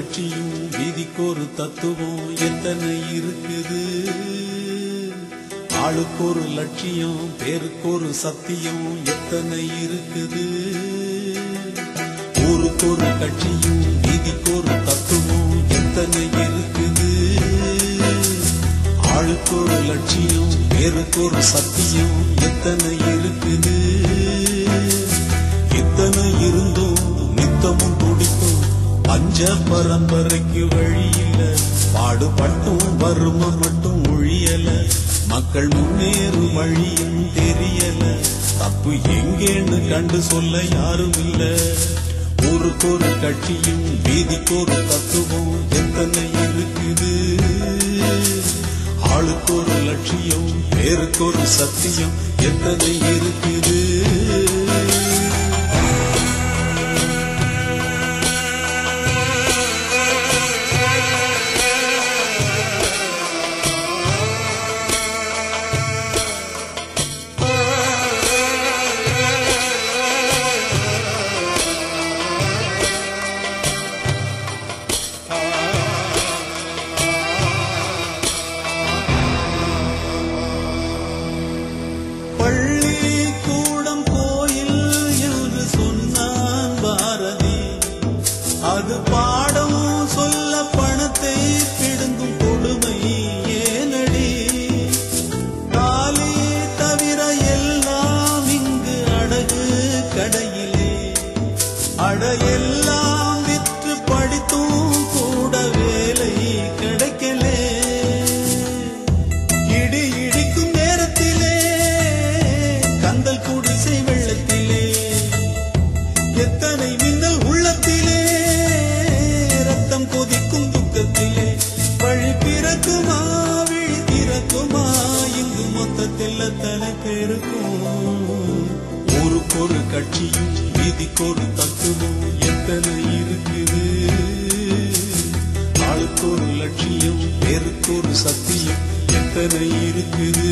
கட்சியும் வீதிக்கு ஒரு தத்துவம் எத்தனை இருக்குது ஆளுக்கு ஒரு லட்சியம் பேருக்கு ஒரு சத்தியம் எத்தனை இருக்குது ஊருக்கு ஒரு கட்சியும் வீதிக்கு ஒரு தத்துவம் எத்தனை இருக்குது ஆளுக்கு ஒரு லட்சியம் பேருக்கு ஒரு சத்தியம் எத்தனை இருக்குது இத்தனை இருந்தும் நித்தமும் துடிக்கும் பஞ்ச பரம்பரைக்கு வழி இல்ல பாடுபட்டும் வறுமை மட்டும் ஒழியல மக்கள் முன்னேறும் வழியும் தெரியல தப்பு எங்கேன்னு கண்டு சொல்ல யாரும் இல்ல ஊருக்கு ஒரு கட்சியும் வீதிக்கு ஒரு தத்துவம் எத்தனை இருக்குது ஆளுக்கு ஒரு லட்சியம் பேருக்கு ஒரு சத்தியம் எத்தனை இருக்குது பள்ளி கூடம் கோயில் என்று சொன்னான் பாரதி அது பாடம் சொல்ல பணத்தை பிடுங்கும் கொடுமை ஏனடி தாலி தவிர எல்லாம் இங்கு அடகு கடையிலே அடையெல்லாம் விற்று படித்தும் கூட வேலை கிடைக்கலே இடி இடிக்கும் நேரத்திலே கந்தல் குடிசை வெள்ளத்திலே எத்தனை மின்னல் உள்ளத்திலே ரத்தம் கொதிக்கும் துக்கத்திலே வழி பிறக்குமா விழி திறக்குமா இங்கு மொத்தத்தில் அத்தனை பேருக்கும் ஊருக்கு ஒரு கட்சியும் வீதிக்கு ஒரு தத்துவம் எத்தனை இருக்குது ஆளுக்கு ஒரு லட்சியம் பேருக்கு ஒரு சத்தியம் எத்தனை இருக்குது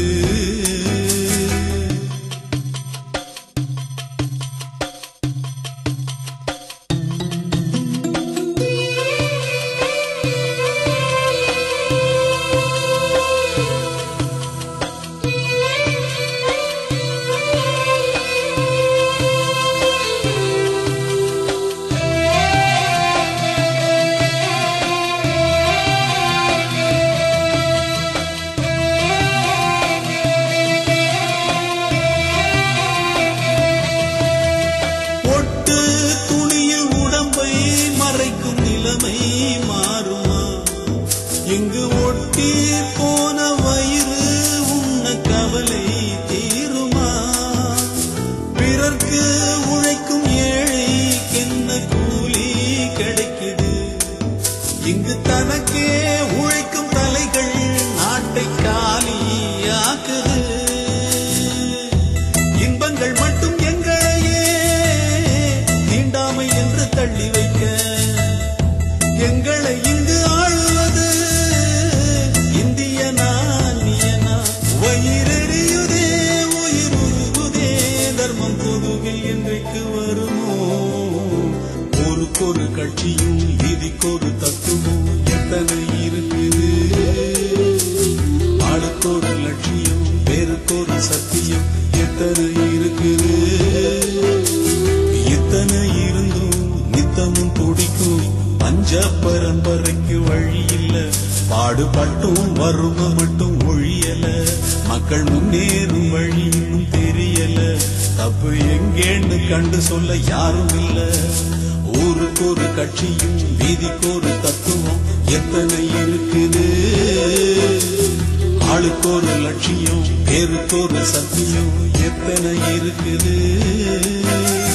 ஒட்டு துணியில் உடம்பை மறைக்கும் நிலைமை மாறுமா இங்கு ஒட்டி போன வயிறு உண்ண கவலை தீருமா பிறர்க்கு உழைக்கும் ஏழைக்கென்ன கூலி கிடைக்குது இங்கு தனக்கே உழைக்கும் தலைகள் நாட்டை காலியாக்குது இன்பங்கள் மட்டும் எங்களையே தீண்டாமை என்று தள்ளி வைக்க எங்களை இங்கு ஆளுவது இந்தியனா நீயனா வயிறெறியுதே உயிர் உருகுதே தர்மம் பொதுவில் என்றைக்கு வருமோ ஊருக்கொரு கட்சியும் வீதிக்கொரு தத்துவம் எத்தனை இருக்குது ஆளுக்கொரு லட்சியம் பேருக்கொரு சத்தியம் எத்தனை இருக்குது இத்தனை இருந்தும் நித்தமும் துடிக்கும் பஞ்ச பரம்பரைக்கு வழி இல்ல பாடுபட்டும் வறுமை மட்டும் ஒழியல மக்கள் முன்னேறும் வழி இன்னும் தெரியல தப்பு எங்கேன்னு கண்டு சொல்ல யாரும் இல்ல ஊருக்கு ஒரு கட்சியும் வீதிக்கு ஒரு தத்துவம் எத்தனை இருக்குது ஆளுக்கு ஒரு லட்சியம் பேருக்கு ஒரு சத்தியம் எத்தனை இருக்குது